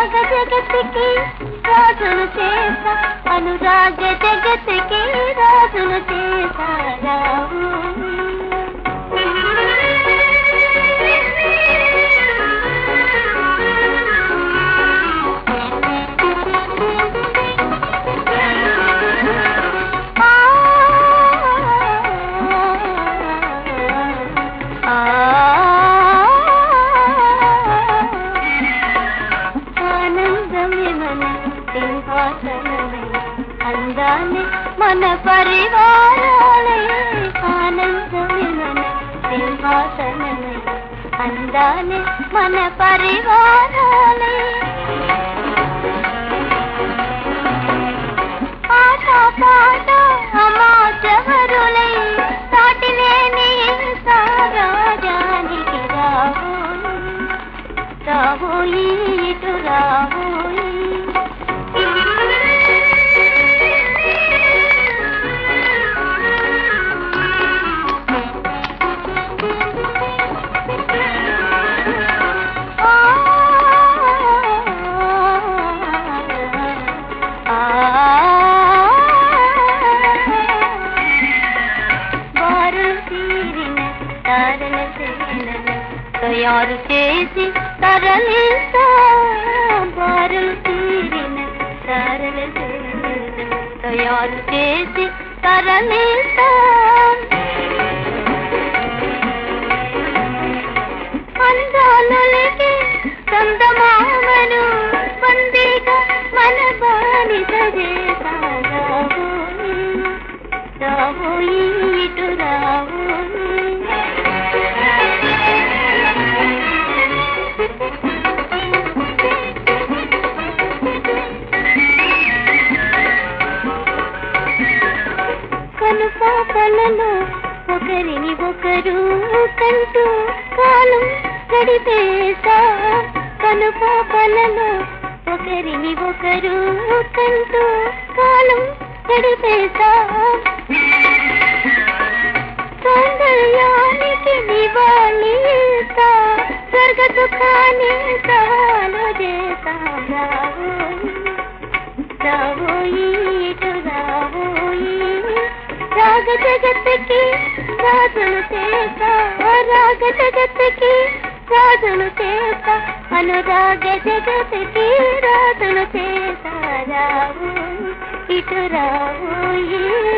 రాగ జగతికి రాజును చేసా అనురాగ జగతికి రాజును చేసా ఆనందమే మన సింహాసనమే అందాన్ని మన పరివారాలే ఆనందమే మన సింహాసనమే అందాన్ని మన పరివారాలే ఆట పాట అమాచవరులై సాటిలేని సారాజానికి రాబోయి రాబోయి ఇటు రాబోయి వారు తీరిన తారల సేనను తయారు చేసి తరలిస్తా వారు తీరిన తారల సేనను తయారు చేసి తరలిస్తా అందాలకి చందమామను బందీగా మన బానిస చేసా రాబోయి రాబోయి ఇటు కనుపాపలలో ఒకరిని ఒకరు కంటూ కాలం గడిపేసా కనుపాపలలో ఒకరిని ఒకరు కంటూ కాలం గడిపేసా సౌందర్యానికి నివాళి ఇస్తా స్వర్గ దుఃఖాన్ని సవాలు చేస్తా రాబోయి రాబోయి ఇటు రాబోయి రాగ జగత్తుకి రాజును చేస్తా రాగ జగత్తుకి రాజును చేస్తా అనురాగ జగత్తుకి రాజును చేస్తా రాబోయి ఇటు రాబోయి